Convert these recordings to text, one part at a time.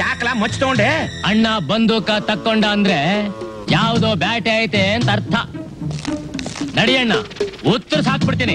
ಯಾಕಲ much ತಗೊಂಡೆ ಅಣ್ಣ ಬಂದೂಕ ತಕ್ಕೊಂಡ ಅಂದ್ರೆ ಯಾವ್ದೋ ಬ್ಯಾಟೆ ಐತೆ ಅಂತ ಅರ್ಥ ನಡಿಯಣ್ಣ ಉತ್ತರ ಹಾಕ್ಬಿಡ್ತೀನಿ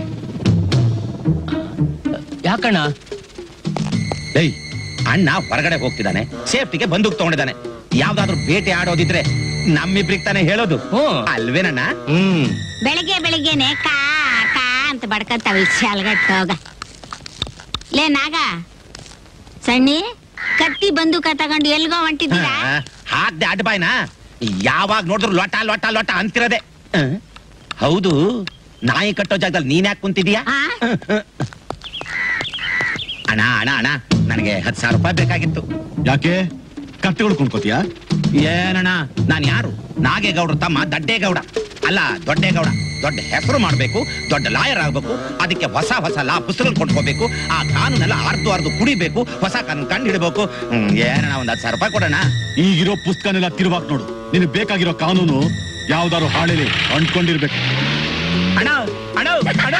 ಯಾಕಣ್ಣ ಏಯ್ ಅಣ್ಣ ಹೊರಗಡೆ ಹೋಗ್ತಿದ್ದಾನೆ ಸೇಫ್ಟಿಗೆ ಬಂದೂಕ್ ತಗೊಂಡಿದ್ದಾನೆ ಯಾವ್ದಾದ್ರು ಬೇಟೆ ಆಡೋದಿದ್ರೆ ನಮ್ಮಿಬ್ರಿಗೆ ತಾನೇ ಹೇಳೋದು ಹ್ಮ್. ಅಲ್ವೇನಣ್ಣ ಹ್ಮ್ ಬೆಳಿಗ್ಗೆ ಬೆಳಿಗ್ಗೆನೆ ಕಾ ಕಾ ಅಂತ ಬಡ್ಕತ್ತಾವ ಶಾಲ್ಗಟ್ಟೋಗ ಲೇ ನಾಗ ಸಣ್ಣಿ ಕತ್ತಿ ಬಂದೂಕ ತಗೊಂಡು ಎಲ್ಗೋ ಹೊಂಟಿದ್ದೀರಾ ಆ, ಹಾಕ್ದೆ ಅಡ್ಬಾಯ್ನ ಯಾವಾಗ ನೋಡಿದ್ರು ಲೊಟ ಲೊಟ ಲೊಟ ಅಂತಿರದೆ ಆ, ಹೌದು ನಾಯಿ ಕಟ್ಟೋ ಜಾಗದಲ್ಲಿ ನೀನ್ ಯಾಕೆ ಕುಂತಿದೀಯಾ ಆ? ಅಣ್ಣ ಅಣ್ಣ ಅಣ್ಣ ನನಗೆ ಹತ್ತು ಸಾವಿರ ರೂಪಾಯಿ ಬೇಕಾಗಿತ್ತು ಯಾಕೆ ಕತ್ತೆಗಳು ಕೊಂಡ್ಕೋತೀಯಾ ಏನಣ್ಣ ನಾನ್ ಯಾರು ನಾಗೇಗೌಡ್ರ ತಮ್ಮ ದಡ್ಡೇಗೌಡ ಅಲ್ಲ ದೊಡ್ಡೇಗೌಡ ದೊಡ್ಡ ಹೆಸರು ಮಾಡ್ಬೇಕು ದೊಡ್ಡ ಲಾಯರ್ ಆಗ್ಬೇಕು ಅದಕ್ಕೆ ಹೊಸ ಹೊಸ ಲಾ ಪುಸ್ತಕ ಕೊಂಡ್ಕೋಬೇಕು ಆ ಕಾನೂನೆಲ್ಲ ಅರ್ದು ಅರ್ದು ಕುಡಿಬೇಕು ಹೊಸ ಕಾನೂನು ಕಂಡು ಹಿಡಬೇಕು ಹ್ಮ್, ಏನಣ್ಣ ಒಂದ್ ಹತ್ತು ಸಾವಿರ ರೂಪಾಯಿ ಕೊಡೋಣ ಈಗಿರೋ ಪುಸ್ತಕನೆಲ್ಲ ತಿರುವಾಕ್ ನೋಡು ನಿನಗೆ ಬೇಕಾಗಿರೋ ಕಾನೂನು ಯಾವ್ದಾರು ಹಾಳೆಲಿ ಅಂಟ್ಕೊಂಡಿರ್ಬೇಕು ಅಣ್ಣ ಅಣ್ಣ ಅಣ್ಣ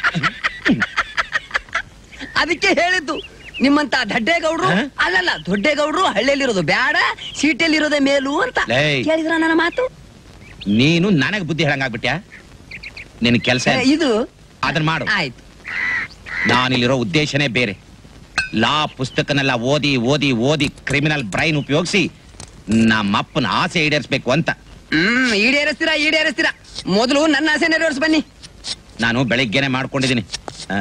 ಅದಕ್ಕೆ ಹೇಳಿದ್ದು ನಿಮ್ಮಂತ ದಡ್ಡೇಗೌಡ್ರು ಹ? ಅಲ್ಲಲ್ಲ ದೊಡ್ಡೇಗೌಡ್ರು ಹಳ್ಳಿಯಲ್ಲಿರೋದು ಬ್ಯಾಡ ಸೀಟೆಯಲ್ಲಿರೋದೇ ಮೇಲು ಅಂತ ಲೇ. ಕೇಳಿದ್ರ ನನ್ನ ಮಾತು ನೀನು ನನಗ್ ಬುದ್ಧಿ ಹೇಳಂಗಾಗ್ಬಿಟ್ಯಾ ನಿನ್ ಕೆಲಸ ಏ, ಇದು ಅದನ್ನ ಮಾಡು ಆಯ್ತು ನಾನಿಲ್ಲಿರೋ ಉದ್ದೇಶನೇ ಬೇರೆ ಲಾ ಪುಸ್ತಕನೆಲ್ಲ ಓದಿ ಓದಿ ಓದಿ ಕ್ರಿಮಿನಲ್ ಬ್ರೈನ್ ಉಪಯೋಗಿಸಿ ನಮ್ಮಪ್ಪನ ಆಸೆ ಈಡೇರಿಸ್ಬೇಕು ಅಂತ ಹ್ಮ್ ಈಡೇರಿಸ್ತೀರಾ ಈಡೇರಿಸ್ತೀರಾ ಮೊದಲು ನನ್ನ ಆಸೆ ನೆರವೇರಿಸ್ ಬನ್ನಿ ನಾನು ಬೆಳಿಗ್ಗೆನೆ ಮಾಡ್ಕೊಂಡಿದ್ದೀನಿ ಆ,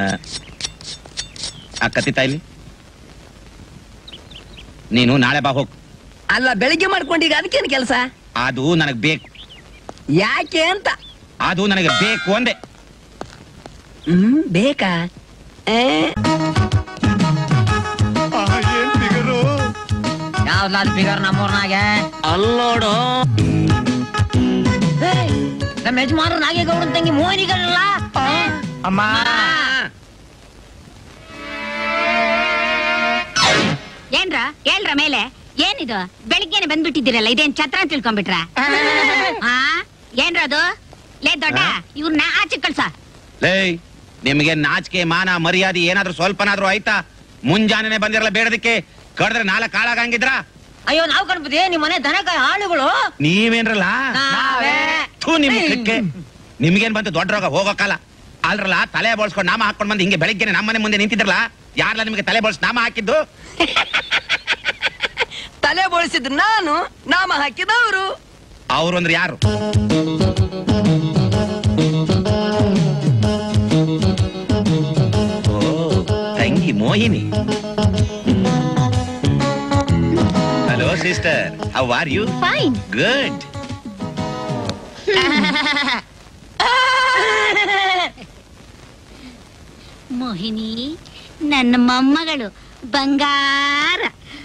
ಆ ಕತ್ತಿ ತಾಯಿಲಿ ನೀನು ನಾಳೆ ಬಾ ಹೋಗ್ ಅಲ್ಲ ಬೆಳಿಗ್ಗೆ ಮಾಡ್ಕೊಂಡೀಗ ಅದಕ್ಕೇನು ಕೆಲಸ ಅದು ನನಗ್ ಬೇಕು ಯಾಕೆ ಅಂತ ಅದು ನನಗೆ ಬೇಕು ಅಂದೆ ಹ್ಮ್ ಬೇಕಾ ಏ, ಯಾವ್ದಾದ್ರು ಫಿಗರ್ ನಮ್ಮೂರ್ನಾಗೆ ಅಲ್ಲೋಡು ಏಯ್, ನಮ್ಮ ಯಜಮಾನ್ರು ನಾಗೇಗೌಡನ್ ತಂಗಿ ಮೋಹಿನಿಗಳಲ್ಲ ಅಮ್ಮ ಏನ್ರ ಹೇಳ್ರ ಮೇಲೆ ಏನಿದು ಬೆಳಿಗ್ಗೆನೆ ಬಂದ್ಬಿಟ್ಟಿದ್ದೀರಲ್ಲ ಇದೇನ್ ಛತ್ರ ಅಂತ ತಿಳ್ಕೊಂಡ್ಬಿಟ್ರ ಆ ಏನ್ರ ಅದು ಲೇ ದೊಡ್ಡ ಇವ್ರನ್ನ ಆಚೆ ಕಳ್ಸ ಲೇ ನಿಮಗೆ ನಾಚಿಕೆ ಮಾನ ಮರ್ಯಾದೆ ಏನಾದ್ರೂ ಸ್ವಲ್ಪನಾದ್ರೂ ಆಯ್ತಾ ಮುಂಜಾನೆ ಬಂದಿರಲ್ಲ ಬೇಡದಕ್ಕೆ ಕಡ್ದ್ರೆ ನಾಲ್ಕು ಕಾಳಾಗಂಗಿದ್ರ ಅಯ್ಯೋ ನಾವು ಕಣ್ಬುದಿ ನಿಮ್ ಮನೆ ದನಕಾಯಿ ಆಳುಗಳು ನೀವೇನ್ರಲ್ಲ ನಾವೇ. ಥೂ ನಿಮ್ ಮುಖಕ್ಕೆ ನಿಮ್ಗೇನ್ ಬಂತು ದೊಡ್ಡ ರೋಗ ಹೋಗೋ ಕಾಲ ಅಲ್ರಲ್ಲ ತಲೆ ಬೋಳ್ಸ್ಕೊಂಡು ನಾಮ ಹಾಕೊಂಡ್ ಬಂದು ಹಿಂಗೆ ಬೆಳಿಗ್ಗೆ ನಮ್ಮನೆ ಮುಂದೆ ನಿಂತಿದ್ರಲ್ಲ ಯಾರಲ್ಲ ನಿಮಗೆ ತಲೆ ಬೋಳ್ಸ್ ನಾಮ ಹಾಕಿದ್ದು ತಲೆ ಬೋಳಿಸಿದ್ ನಾನು ನಾಮ ಹಾಕಿದವರು ಅವ್ರು ಅಂದ್ರೆ ಯಾರು ಓ ತಂಗಿ Mohini hello sister how are you fine good Mohini ನನ್ನ ಮೊಮ್ಮಗಳು ಬಂಗಾರ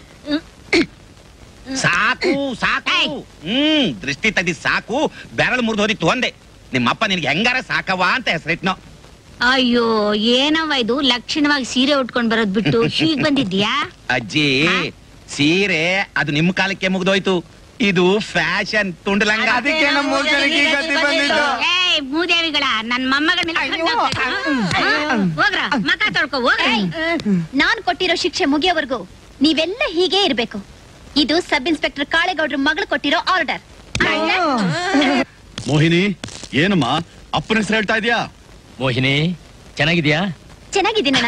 ಸಾಕು ಸಾಕು ಏಯ್. ಹ್ಮ್ ದೃಷ್ಟಿ ತೆಗ್ದಿ ಸಾಕು ಬೆರಳು ಮುರಿದು ಹೋದಿತ್ತು ಒಂದೇ ನಿಮ್ಮಪ್ಪ ನಿನ್ಗೆ ಹೆಂಗಾರ ಸಾಕವ ಅಂತ ಹೆಸರಿಟ್ನೋ ಅಯ್ಯೋ ಏನವ್ವ ಇದು ಲಕ್ಷಣವಾಗಿ ಸೀರೆ ಉಟ್ಕೊಂಡ್ ಬರೋದ್ ಬಿಟ್ಟು ಹೀಗ್ ಬಂದಿದ್ಯಾ ಅಜ್ಜಿ ಹಾ? ಸೀರೆ ಅದು ನಿಮ್ ಕಾಲಕ್ಕೆ ಮುಗ್ದೋಯ್ತು ಇದು ಫ್ಯಾಷನ್ ತುಂಡಲಂಗ ಅದಕ್ಕೆ ನಮ್ಮ ಮೂರ್ ಜನಕ್ಕೆ ಈ ಗತಿ ಬಂದಿದ್ದು. ಏಯ್ ಮೂದೇವಿಗಳ ನನ್ ಮೊಮ್ಮಗಳ ಮೇಲೆ ಕಣ್ಣು ಹಾಕ್ಬೇಕು. ಹಾ? ಹೋಗ್ರ ಮಕ ತೊಳ್ಕೊ ಹೋಗ್ರ ನಾನ್ ಕೊಟ್ಟಿರೋ ಶಿಕ್ಷೆ ಮುಗಿಯೋವರೆಗೂ ನೀವೆಲ್ಲ ಹೀಗೆ ಇರ್ಬೇಕು ಇದು ಸಬ್ ಇನ್ಸ್ಪೆಕ್ಟರ್ ಕಾಳೇಗೌಡ್ರ ಮಗಳು ಕೊಟ್ಟಿರೋ ಆರ್ಡರ್ ಮೋಹಿನಿ ಏನಮ್ಮ ಅಪ್ಪನ ಹೆಸರು ಹೇಳ್ತಾ ಇದೀಯಾ ಮೋಹಿನಿ ಚೆನ್ನಾಗಿದ್ಯಾ ಚೆನ್ನಾಗಿದ್ದೀನಣ್ಣ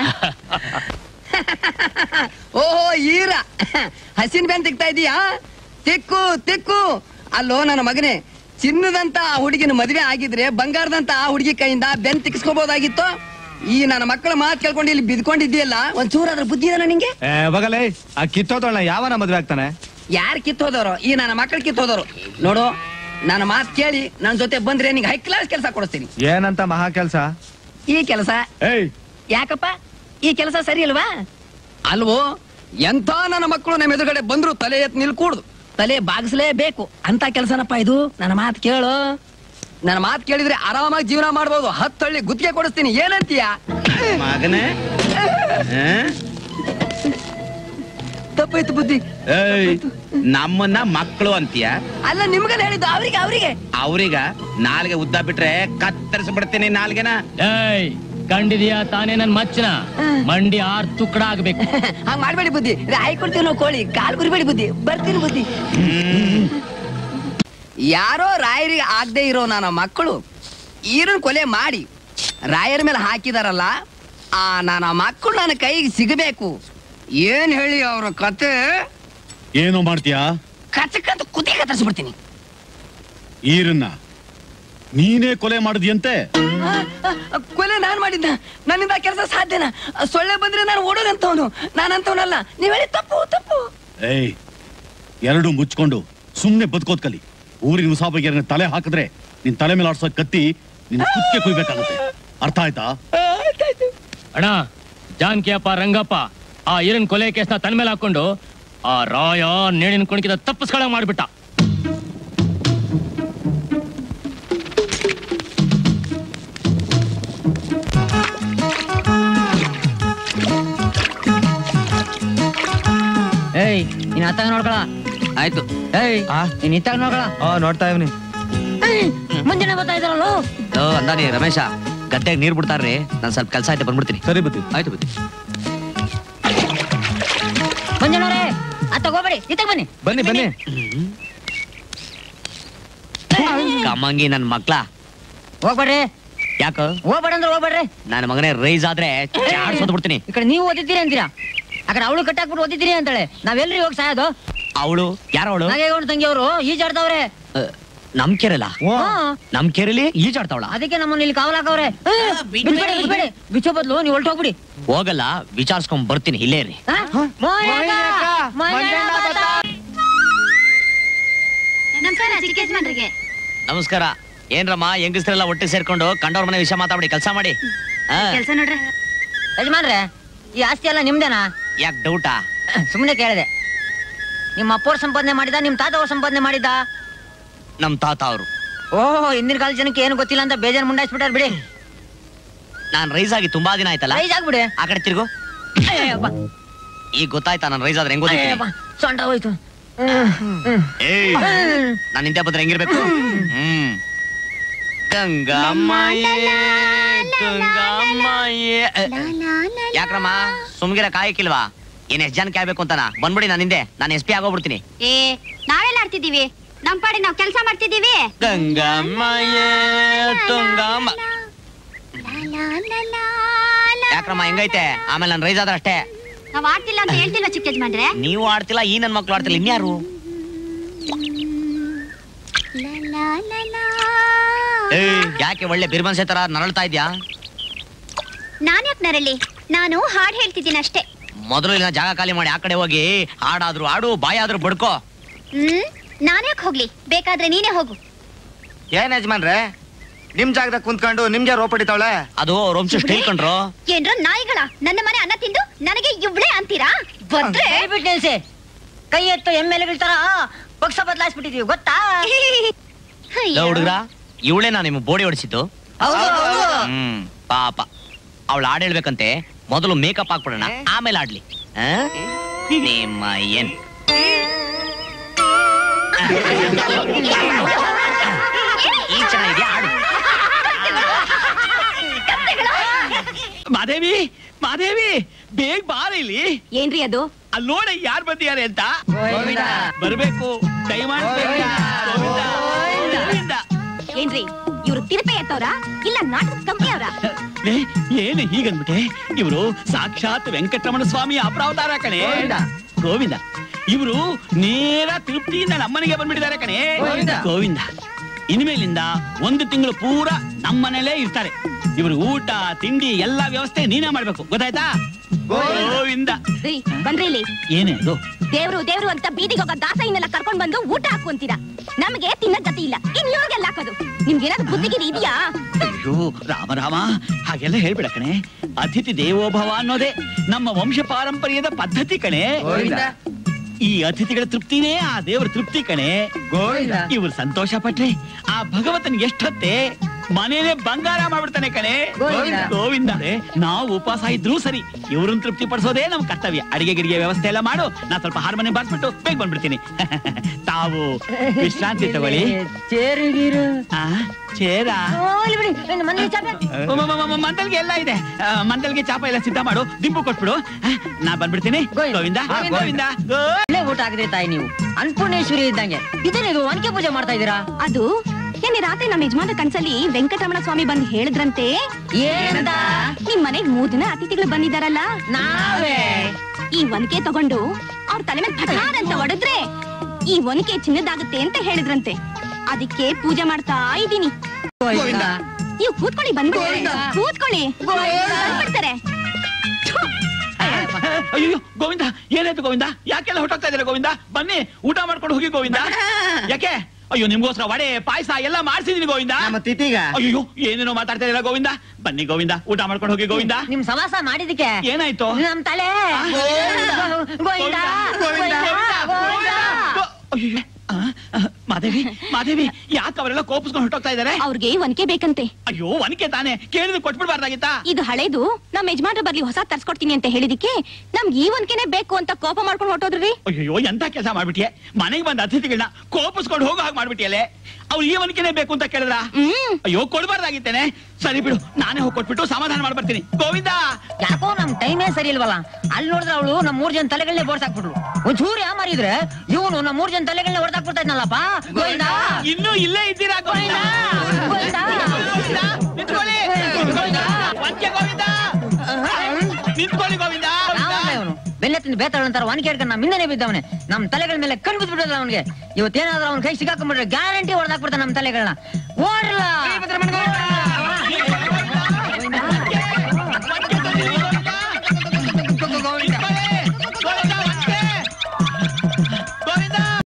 ಓಹೋ ಈರ ಹಸಿನ ಬೆನ್ ತಿಕ್ತಾ ಇದೀಯಾ ತಿಕ್ಕು ತಿಕ್ಕು ಅಲ್ಲೋ ನನ್ನ ಮಗನೇ ಚಿನ್ನದಂತ ಆ ಹುಡುಗಿನ ಮದುವೆ ಆಗಿದ್ರೆ ಬಂಗಾರದಂತ ಆ ಹುಡುಗಿ ಕೈಯಿಂದ ಬೆನ್ ತಿಕ್ಸ್ಕೋಬಹುದಾಗಿತ್ತು ಈ ನನ್ನ ಮಕ್ಕಳ ಮಾತು ಕೇಳ್ಕೊಂಡು ಇಲ್ಲಿ ಬಿದ್ಕೊಂಡಿದ್ದೀಯಲ್ಲ ಒಂದ್ ಚೂರಾದ್ರ ಬುದ್ಧಿ ಇದನ ನಿಂಗೆ ಹೋಗಲೇ ಆ ಕಿತ್ತೋದಳ ಯಾವನ ಮದ್ವೆ ಆಗ್ತಾನೆ ಯಾರು ಕಿತ್ತೋದವರು ಈ ನನ್ನ ಮಕ್ಕಳು ಕಿತ್ತೋದವರು ನೋಡು ನನ್ನ ಮಾತು ಕೇಳಿ ನನ್ನ ಜೊತೆ ಬಂದ್ರೆ ನಿಂಗೆ ಹೈ ಕ್ಲಾಸ್ ಕೆಲಸ ಕೊಡಿಸ್ತೀನಿ ಏನಂತ ಮಹಾ ಕೆಲ್ಸ ಈ ಕೆಲಸ ಏಯ್ ಯಾಕಪ್ಪ ಈ ಕೆಲಸ ಸರಿ ಅಲ್ವಾ ಅಲ್ವೋ ಎಂಥ ನನ್ನ ಮಕ್ಕಳು ನಮ್ಮ ಎದುರುಗಡೆ ಬಂದ್ರು ತಲೆ ಎತ್ ನಿಲ್ಕೂಡ್ದು ತಲೆ ಬಾಗಿಸ್ಲೇಬೇಕು ಅಂತ ಕೆಲಸನಪ್ಪ ಇದು ನನ್ನ ಮಾತು ಕೇಳು ನನ್ನ ಮಾತು ಕೇಳಿದ್ರೆ ಆರಾಮಾಗಿ ಜೀವನ ಮಾಡ್ಬೋದು ಹತ್ತಳ್ಳಿ ಗುತ್ತಿಗೆ ಕೊಡಿಸ್ತೀನಿ ಏನಂತೀಯ ಮಗನೇ ಆ? ತಪ್ಪಾಯ್ತು ಬುದ್ಧಿ ಏಯ್, ನಮ್ಮನ್ನ ಮಕ್ಕಳು ಅಂತೀಯ ಅಲ್ಲ ನಿಮ್ಗಲ್ಲ ಹೇಳಿದ್ದು ಅವ್ರಿಗೆ ಅವರಿಗೆ ಅವ್ರೀಗ ನಾಲ್ಗೆ ಉದ್ದ ಬಿಟ್ರೆ ಕತ್ತರಿಸ್ಬಿಡ್ತೀನಿ ನಾಲ್ಗೆನ ಏಯ್ ಕಂಡಿದ್ಯಾ ತಾನೇ ನನ್ ಮಚ್ಚನ ಮಂಡಿ ಆರ್ ತುಕ್ಕಡ ಆಗ್ಬೇಕು ಹಂಗ್ ಮಾಡ್ಬೇಡಿ ಬುದ್ಧಿ ರಾಯಿ ಕೊಡ್ತೀವಿ ನಾವು ಕೋಳಿ ಕಾಲ್ ಕುರಿಬೇಡಿ ಬುದ್ಧಿ ಬರ್ತೀನಿ ಬುದ್ಧಿ ಯಾರೋ ರಾಯರಿಗೆ ಆಗದೆ ಇರೋ ನನ್ನ ಮಕ್ಕಳು ಈರನ್ ಕೊಲೆ ಮಾಡಿ ರಾಯರ ಮೇಲೆ ಹಾಕಿದಾರಲ್ಲ ಆ ನನ್ನ ಮಕ್ಕಳು ನನ್ನ ಕೈಗೆ ಸಿಗಬೇಕು ಏನ್ ಹೇಳಿ ಅವ್ರ ಕತೆ ಏನೋ ಮಾಡ್ತೀಯಾ ಕಚ್ಚ ಕತ್ತ ಕುದಿ ಕತ್ತರಿಸ್ಬಿಡ್ತೀನಿ ಈರನ್ನ ನೀನೇ ಕೊಲೆ ಮಾಡಿದ್ಯಂತೆ ಆ, ಆ, ಕೊಲೆ ನಾನ್ ಮಾಡಿದ್ದ ನನ್ನಿಂದ ಕೆಲಸ ಸಾಧ್ಯನಾ ಆ, ಸೊಳ್ಳೆ ಬಂದ್ರೆ ನಾನು ಓಡೋದಂತವನು ನಾನಂತವನಲ್ಲ ನೀವ್ ಹೇಳಿ ತಪ್ಪು ತಪ್ಪು ಏಯ್ ಎರಡು ಮುಚ್ಕೊಂಡು ಸುಮ್ನೆ ಬದುಕೋದ್ ಕಲಿ ಊರಿನ ಮುಸಾಫಿಗೆ ತಲೆ ಹಾಕಿದ್ರೆ ನಿನ್ ತಲೆ ಮೇಲೆ ಆಡ್ಸೋ ಕತ್ತಿ ನಿನ್ ಕುತ್ತಿಗೆ ಕುಯ್ಬೇಕಾಗುತ್ತೆ ಅರ್ಥ ಆಯ್ತಾ ಆ, ಆಯ್ತಾಯ್ತು. ಅಣ್ಣ ಜಾನಕಿ ಅಪ್ಪ ರಂಗಪ್ಪ ಆ ಈರನ್ ಕೊಲೆ ಕೇಸ್ನ ತನ್ ಮೇಲೆ ಹಾಕೊಂಡು ಆ ರಾಯ ನೇಣಿನ ಕುಣಿಕಿದ ತಪ್ಪಿಸ್ಕೊಳಂಗ್ ಮಾಡ್ಬಿಟ್ಟ ಏಯ್ ನೀನ್ ಅತ್ತಾಗ ನೋಡ್ಕೊಳ ಆಯ್ತು ಏಯ್ ಆ? ನೀನ್ ಇತ್ತಾಗ ನೋಡ್ಕೊಳ ಓ ನೋಡ್ತಾ ಇವ್ನಿ ಮುಂಜಾನೆ ಬರ್ತಾ ಇದ್ದಾರಲ್ಲ ಅಂದಾನಿ ರಮೇಶ ಗದ್ದೆಗೆ ನೀರ್ ಬಿಡ್ತಾರ್ರಿ ನಾನ್ ಸ್ವಲ್ಪ ಕೆಲಸ ಆಯ್ತು ಬಂದ್ಬಿಡ್ತೀನಿ ಸರಿ ಬತ್ತಿ ಆಯ್ತು ಬುದ್ಧಿ ಮಂಜಣ್ಣವ್ರೆ ಅತ್ತಾಗ ಹೋಗ್ಬೇಡಿ ಇತ್ತಾಗ ಬನ್ನಿ ಬನ್ನಿ ಬನ್ನಿ ಕಮ್ಮಂಗಿ ನನ್ ಮಕ್ಳ ಹೋಗ್ಬೇಡ್ರಿ ಯಾಕ ಹೋಗ್ಬೇಡ ಅಂದ್ರೆ ಹೋಗ್ಬೇಡ್ರಿ ನನ್ನ ಮಗನೇ ರೈಸ್ ಆದ್ರೆ ಚಾಡ್ಸೋದ್ ಬಿಡ್ತೀನಿ ಈ ಕಡೆ ನೀವು ಓದಿದ್ದೀರಿ ಅಂತೀರಾ ಆ ಕಡೆ ಅವಳು ಕಟ್ಟಾಕ್ಬಿಟ್ಟು ಓದಿದ್ದೀರಿ ಅಂತಾಳೆ ನಾವೆಲ್ರಿ ಹೋಗಿ ಸಾಯೋದು ಅವಳು ಯಾರವಳು ನಾಗೇಗೌಡ ತಂಗಿ ಅವರು ಈಜಾಡ್ತಾವ್ರೆ ನಮ್ ಕೆರೆಲ್ಲ ಓ ಹಾ. ನಮ್ ಕೆರೆಲಿ ಈಜಾಡ್ತಾವಳ ಅದಕ್ಕೆ ನಮ್ಮನ್ನ ಇಲ್ಲಿ ಕಾವಲಾಕವ್ರೆ ಬಿಡ್ಬೇಡಿ ಬಿಡ್ಬೇಡಿ ಬಿಚ್ಚೋ ಬದ್ಲು ನೀವು ಹೊಲ್ಟೋಗ್ಬಿಡಿ ಹೋಗಲ್ಲ ವಿಚಾರಿಸ್ಕೊಂಡ್ ಬರ್ತೀನಿ ಇಲ್ಲೇ ರೀ ಹಾ? ಮೋಹಿನಿ ಅಕ್ಕ, ಮಂಜಣ್ಣ ಬರ್ತಾ. ನಮಸ್ಕಾರ ಚಿಕ್ಕ ಯಜಮಾನ್ರಿಗೆ ನಮಸ್ಕಾರ ಏನ್ರಮ್ಮ ಹೆಂಗಸ್ರೆಲ್ಲ ಒಟ್ಟಿಗೆ ಸೇರ್ಕೊಂಡು ಕಂಡವ್ರ ಮನೆ ವಿಷಯ ಮಾತಾಡಿ ಕೆಲಸ ಮಾಡಿ ಹಾ ಕೆಲಸ ನೋಡ್ರಿ ಯಜಮಾನ್ರೆ ಈ ಆಸ್ತಿ ಎಲ್ಲ ನಿಮ್ದೇನಾ ಯಾಕೆ ಡೌಟಾ ಸುಮ್ಮನೆ ಕೇಳಿದೆ ನಿಮ್ಮ ಅಪ್ಪವ್ರ ಸಂಪಾದನೆ ಮಾಡಿದ ನಿಮ್ ತಾತ ಅವ್ರ ಸಂಪಾದನೆ ಮಾಡಿದ ನಮ್ ತಾತ ಅವರು ಓಹ್ ಹಿಂದಿನ ಕಾಲ ಜನಕ್ಕೆ ಏನು ಗೊತ್ತಿಲ್ಲ ಅಂತ ಬೇಜಾರ್ ಮುಂಡಾಯಿಸ್ಬಿಟ್ಟಾರ ಬಿಡಿ ನಾನ್ ರೈಸ್ ಆಗಿ ತುಂಬಾ ದಿನ ಆಯ್ತಲ್ಲ ರೈಸ್ ಆಗ್ಬಿಡಿ ಆ ಕಡೆ ತಿರ್ಗು ಅಯ್ಯಪ್ಪ, ಈಗ ಗೊತ್ತಾಯ್ತಾ ನಾನು ರೈಸ್ ಆದ್ರೆ ಹೆಂಗ್ ಗೊತ್ತಿಲ್ಲ ಅಯ್ಯಪ್ಪ, ಸೊಂಟ ಹೋಯ್ತು ಹ್ಮ್, ಹ್ಮ್. ಏಯ್ ಹ್ಮ್. ನಾನು ಹಿಂದೆ ಬಂದ್ರೆ ಹೆಂಗಿರ್ಬೇಕು ಹ್ಮ್ ಗಂಗಮ್ಮಯ್ಯೇ ಗಂಗಮ್ಮಯ್ಯೇ ಅ, ಯಾಕ್ರಮ್ಮ ಸುಮ್ಗಿರ ಕಾಯಕ್ಕಿಲ್ವಾ ಏನ್ ಎಷ್ಟ್ ಜನ ಕಾಯ್ಬೇಕು ಅಂತಾನ ಬಂದ್ಬಿಡಿ ನಾನು ಹಿಂದೆ ನಾನು ಎಸ್ ಪಿ ಆಗೋಗ್ಬಿಡ್ತೀನಿ ಏ ನಾವೆಲ್ಲ ಆಡ್ತಿದೀವಿ ನಮ್ ಪಾಡಿ ನಾವ್ ಕೆಲಸ ಮಾಡ್ತಿದೀವಿ ಗಂಗಮ್ಮಯ್ಯೇ ತುಂಗಮ್ಮ ಯಾಕ್ರಮ್ಮ ಹೆಂಗೈತೆ ಆಮೇಲೆ ನಾನು ರೈಸ್ ಆದ್ರೆ ಅಷ್ಟೇ ನಾವ್ ಆಡ್ತಿಲ್ಲ ಅಂತ ಹೇಳ್ತಿಲ್ವಾ ಚಿಕ್ಕ ಯಜಮಾನ್ರೆ ನೀವು ಆಡ್ತಿಲ್ಲ ಈ ನನ್ ಮಕ್ಳು ಆಡ್ತಿಲ್ಲ ಇನ್ಯಾರು ಏಯ್ ಯಾಕೆ ಒಳ್ಳೆ ಬಿರ್ಮನ್ಸೆ ತರ ನರಳ್ತಾ ಇದ್ಯಾ ನಾನ್ ಯಾಕೆ ನರಳಿ ನಾನು ಹಾಡ್ ಹೇಳ್ತಿದ್ದೀನಿ ಅಷ್ಟೇ ಮೊದಲು ಇಲ್ಲ ಜಾಗ ಖಾಲಿ ಮಾಡಿ ಆ ಕಡೆ ಹೋಗಿ ಹಾಡಾದ್ರು ಆಡು ಬಾಯಾದ್ರೂ ಬಡ್ಕೋ ಹ್ಮ್ ನಾನ್ ಯಾಕೆ ಹೋಗ್ಲಿ ಬೇಕಾದ್ರೆ ನೀನೇ ಹೋಗು ಏನ್ ಯಜಮಾನ್ರೆ ನಿಮ್ ಜಾಗದಾಗ ಕುಂತ್ಕೊಂಡು ನಿಮ್ಗೆ ರೋಪ್ ಹೊಡಿತಾವಳೆ ಅದು ಅವ್ರ ವಂಶ ಸ್ಟೈಲ್ ಕಂಡ್ರು ಏನ್ರ ನಾಯಿಗಳ ನನ್ನ ಮನೆ ಅನ್ನ ತಿಂದು ನನಗೆ ಇವ್ಳೆ ಅಂತೀರಾ ಬಂದ್ರೆ ದಯವಿಟ್ಟು ನಿಲ್ಸಿ ಕೈ ಎತ್ತು ಎಮ್ ಎಲ್ ತರ ಪಕ್ಷ ಬದಲಾಯಿಸ್ಬಿಟ್ಟಿದೀವಿ ಗೊತ್ತಾ ಲೋ ಹುಡುಗ್ರ ಇವಳೇ ನಾನು ನಿಮ್ಗೆ ಬೋಡಿ ಹೊಡಿಸಿದ್ದು ಹೌದು ಹೌದು ಹ್ಮ್ ಪಾಪ ಅವಳು ಹಾಡ್ ಹೇಳ್ಬೇಕಂತೆ ಮೊದಲು ಮೇಕಪ್ ಹಾಕ್ಬಿಡೋಣ ಆಮೇಲೆ ಆಡ್ಲಿ ಆ? ನಿಮ್ಮ ಏನ್ ಈಗ ಚೆನ್ನಾಗಿದ್ಯಾ ಆಡು ಮಾದೇವಿ ಮಾದೇವಿ ಬೇಗ ಬಾರ ಇಲ್ಲಿ ಏನ್ರಿ ಅದು ಅಲ್ಲಿ ನೋಡ ಯಾರು ಬಂದಿದ್ದಾರೆ ಅಂತ ಗೋವಿಂದ. ಬರ್ಬೇಕು ದಯಮಾಡಿ ಬರ್ರಿ. ಗೋವಿಂದ. ಗೋವಿಂದ. ಏನ್ರಿ ಇವ್ರು ತಿರುಪೆ ಎತ್ತವ್ರ ಇಲ್ಲ ನಾಟಕ ಕಂಪನಿ ಅವ್ರ ಏ, ಏನು ಹೀಗನ್ಬಿಟ್ಟೆ ಇವರು ಸಾಕ್ಷಾತ್ ವೆಂಕಟರಮಣ ಸ್ವಾಮಿ ಅಪರಾವತಾರ ಕಣೆ ಗೋವಿಂದ ಇವರು ನೇರ ತೃಪ್ತಿಯಿಂದ ನಮ್ಮನೆಗೆ ಬಂದ್ಬಿಟ್ಟಿದ್ದಾರೆ ಕಣೆ ಗೋವಿಂದ. ಗೋವಿಂದ ಇನ್ಮೇಲಿಂದ ಒಂದು ತಿಂಗಳು ಪೂರ ನಮ್ಮನೇಲೇ ಇರ್ತಾರೆ ಇವರು ಊಟ ತಿಂಡಿ ಎಲ್ಲಾ ವ್ಯವಸ್ಥೆ ನೀನೇ ಮಾಡ್ಬೇಕು ಗೊತ್ತಾಯ್ತಾ ಗೋವಿಂದ ರೀ ಬಂದ್ರಿ ಇಲ್ಲಿ ಏನೇ ಅದು ದೇವ್ರು ದೇವ್ರು ಅಂತ ಬೀದಿಗೆ ಹೋಗೋ ದಾಸೈನೆಲ್ಲ ಕರ್ಕೊಂಡ್ ಬಂದು ಊಟ ಹಾಕೊಂತೀರಾ ನಮಗೆ ತಿನ್ನ ಗತಿ ಇಲ್ಲ ಇನ್ ಇವ್ರಿಗೆಲ್ಲ ಹಾಕೋದು ನಿಮ್ಗೇನಾದ್ರು ಬುದ್ಧಿಗಿರಿ ಇದೆಯಾ ಅಯ್ಯೋ ರಾಮ ರಾಮ ಹಾಗೆಲ್ಲ ಹೇಳ್ಬೇಡ ಕಣೆ ಅತಿಥಿ ದೇವೋಭವ ಅನ್ನೋದೇ ನಮ್ಮ ವಂಶ ಪಾರಂಪರ್ಯದ ಪದ್ಧತಿ ಕಣೆ ಗೋವಿಂದ. ಈ ಅತಿಥಿಗಳ ತೃಪ್ತಿನೇ ಆ ದೇವರ ತೃಪ್ತಿ ಕಣೆ ಗೋವಿಂದ. ಇವ್ರು ಸಂತೋಷ ಪಟ್ರೆ ಆ ಭಗವಂತನಿಗೆ ಎಷ್ಟೊತ್ತೆ ಮನೇನೆ ಬಂಗಾರ ಮಾಡ್ಬಿಡ್ತಾನೆ ಕಣೆ ಗೋವಿಂದ. ಗೋವಿಂದ ಅರೆ, ನಾವು ಉಪವಾಸ ಇದ್ರೂ ಸರಿ ಇವ್ರನ್ನ ತೃಪ್ತಿ ಪಡಿಸೋದೇ ನಮ್ ಕರ್ತವ್ಯ ಅಡಿಗೆ ಗಿಡಿಗೆ ವ್ಯವಸ್ಥೆ ಎಲ್ಲ ಮಾಡು ನಾ ಸ್ವಲ್ಪ ಹಾರ್ಮೋನಿಯಂ ಬಾರಿಸ್ಬಿಟ್ಟು ಬೇಗ ಬಂದ್ಬಿಡ್ತೀನಿ ತಾವು ವಿಶ್ರಾಂತಿ ತಗೊಳ್ಳಿ ಚೇರಿಗಿರು ಆ ಚೇರ ಬಿಡಿ ನನ್ನ ಮನೆ ಚಾಪೆ ಮಂದಲ್ಗೆ ಎಲ್ಲ ಇದೆ ಆ, ಮಂದಲ್ಗೆ ಚಾಪ ಎಲ್ಲ ಸಿದ್ಧ ಮಾಡು ದಿಂಬು ಕೊಟ್ಬಿಡು ಆ, ನಾ ಬಂದ್ಬಿಡ್ತೀನಿ ಗೋವಿಂದ ಗೋವಿಂದ ಗೋ ಒಳ್ಳೆ ಊಟ ಆಗಿದೆ ತಾಯಿ ನೀವು ಅನ್ನಪೂರ್ಣೇಶ್ವರಿ ಇದ್ದಂಗೆ ಇದೇನಿದು ಒನಕೆ ಪೂಜೆ ಮಾಡ್ತಾ ಇದ್ದೀರಾ ಅದು ನಿನ್ನೆ ರಾತ್ರಿ ನಮ್ಮ ಯಜಮಾನ ಕನ್ಸಲ್ಲಿ ವೆಂಕಟರಮಣ ಸ್ವಾಮಿ ಬಂದು ಹೇಳಿದ್ರಂತೆ ಏನಂತ ನಿಮ್ ಮನೆಗ್ ಮೂರ್ ದಿನ ಅತಿಥಿಗಳು ಬಂದಿದಾರಲ್ಲ ನಾವೇ ಈ ಒನಕೆ ತಗೊಂಡು ಅವ್ರ ತಲೆ ಮೇಲೆ ಪಠಾರ್ ಅಂತ ಹೊಡೆದ್ರೆ ಈ ಒನಕೆ ಚಿನ್ನದಾಗುತ್ತೆ ಅಂತ ಹೇಳಿದ್ರಂತೆ ಅದಕ್ಕೆ ಪೂಜೆ ಮಾಡ್ತಾ ಇದ್ದೀನಿ ಗೋವಿಂದ ನೀವು ಕೂತ್ಕೊಳ್ಳಿ ಬಂದು ಗೋವಿಂದ. ಕೂತ್ಕೊಳ್ಳಿ ಬಂದ್ಬಿಡ್ತಾರೆ ಅಯ್ಯೋ ಗೋವಿಂದ ಏನಾಯ್ತು ಗೋವಿಂದ ಯಾಕೆಲ್ಲ ಹೊಟ್ಟೋಗ್ತಾ ಇದ್ದೀರಾ ಗೋವಿಂದ ಬನ್ನಿ ಊಟ ಮಾಡ್ಕೊಂಡು ಹೋಗಿ ಗೋವಿಂದ ಯಾಕೆ ಅಯ್ಯೋ ನಿಮ್ಗೋಸ್ಕರ ವಡೆ ಪಾಯಸ ಎಲ್ಲ ಮಾಡ್ಸಿದೀನಿ ಗೋವಿಂದ ನಮ್ಮ ತಿಥಿಗ ಅಯ್ಯೋ ಏನೇನೋ ಮಾತಾಡ್ತಾ ಇದ್ದೀರಾ ಗೋವಿಂದ ಬನ್ನಿ ಗೋವಿಂದ ಊಟ ಮಾಡ್ಕೊಂಡು ಹೋಗಿ ಗೋವಿಂದ ನಿಮ್ ಸವಾಸ ಮಾಡಿದಕ್ಕೆ ಏನಾಯ್ತು ನಮ್ ತಲೆ ಗೋವಿಂದ ಗೋವಿಂದ ಗೋವಿಂದ ಅಯ್ಯೋ ಆ, ಆ, ಮಾದೇವಿ ಮಾದೇವಿ ಯಾಕೆ ಅವರೆಲ್ಲ ಕೋಪಿಸ್ಕೊಂಡು ಹೊಟ್ಟೋಗ್ತಾ ಇದಾರೆ ಅವ್ರಿಗೆ ಒನಕೆ ಬೇಕಂತೆ ಅಯ್ಯೋ ಒನಕೆ ತಾನೆ ಕೇಳಿದ್ರೆ ಕೊಟ್ಬಿಡ್ಬಾರ್ದಾಗಿತ್ತಾ ಇದು ಹಳೇದು ನಮ್ಮ ಯಜಮಾನ್ರ ಬರ್ಲಿ ಹೊಸ ತರ್ಸ್ಕೊಡ್ತೀನಿ ಅಂತ ಹೇಳಿದಿಕ್ಕೆ ನಮ್ಗೆ ಈ ಒನ್ಕೆನೆ ಬೇಕು ಅಂತ ಕೋಪ ಮಾಡ್ಕೊಂಡು ಹೊಟ್ಟೋದ್ರಿ ಅಯ್ಯೋ ಎಂತ ಕೆಲಸ ಮಾಡ್ಬಿಟ್ಟಿಯೆ ಮನೆಗೆ ಬಂದ ಅತಿಥಿಗಳನ್ನ ಕೋಪಿಸ್ಕೊಂಡು ಹೋಗೋ ಹಾಗೆ ಮಾಡ್ಬಿಟ್ಟಿಯಲೆ ಅವ್ರು ಈ ಒನಕೆನೆ ಬೇಕು ಅಂತ ಕೇಳಿದ್ರ ಹ್ಮ್ ಅಯ್ಯೋ ಕೊಡ್ಬಾರ್ದಾಗಿತ್ತೇನೆ ಸರಿ ಬಿಡು ನಾನೇ ಹೋಗಿ ಕೊಟ್ಬಿಟ್ಟು ಸಮಾಧಾನ ಮಾಡ್ಬರ್ತೀನಿ ಗೋವಿಂದ ಯಾಕೋ ನಮ್ ಟೈಮೇ ಸರಿ ಇಲ್ವಲ್ಲ ಅಲ್ಲಿ ನೋಡಿದ್ರೆ ಅವಳು ನಮ್ ಮೂರ್ ಜನ ತಲೆಗಳನ್ನೇ ಬೋರ್ಸಾಕ್ಬಿಟ್ರು ಒಂಚೂರು ಯಾ ಮಾರಿದ್ರೆ ಇವನು ನಮ್ ಮೂರ್ ಜನ ತಲೆಗಳನ್ನೇ ಹೊಡೆದಾಕ್ಬಿಡ್ತಾ ಇದ್ನಲ್ಲಪ್ಪ ಗೋವಿಂದ ಇನ್ನೂ ಇಲ್ಲೇ ಇದ್ದೀರಾ ಗೋವಿಂದ ಗೋವಿಂದ ಗೋವಿಂದ, ನಿಂತ್ಕೊಳ್ಳಿ ಗೋವಿಂದ, ವಂಚೆ ಗೋವಿಂದ ನಿಂತ್ಕೊಳ್ಳಿ ಗೋವಿಂದ ಯಾವನ್ಲ ಇವನು ಬೆನ್ನೆತ್ತಿನ ಬೇತಾಳ ಅಂತಾರ ಒನಕೆ ಹಿಡ್ಕೊಂಡು ನಮ್ ಹಿಂದೆನೆ ಬಿದ್ದವನೆ ನಮ್ ತಲೆಗಳ ಮೇಲೆ ಕಣ್ ಬಿದ್ಬಿಡಲ್ಲ ಅವನಿಗೆ ಇವತ್ತೇನಾದ್ರೂ ಅವ್ನ ಕೈ ಸಿಕ್ಕಾಕೊಂಡ್ಬಿಟ್ರೆ ಗ್ಯಾರಂಟಿ ಹೊಡೆದಾಕ್ಬಿಡ್ತಾನೆ ನಮ್ ತಲೆಗಳನ್ನ ಓಡ್ರಲ್ಲ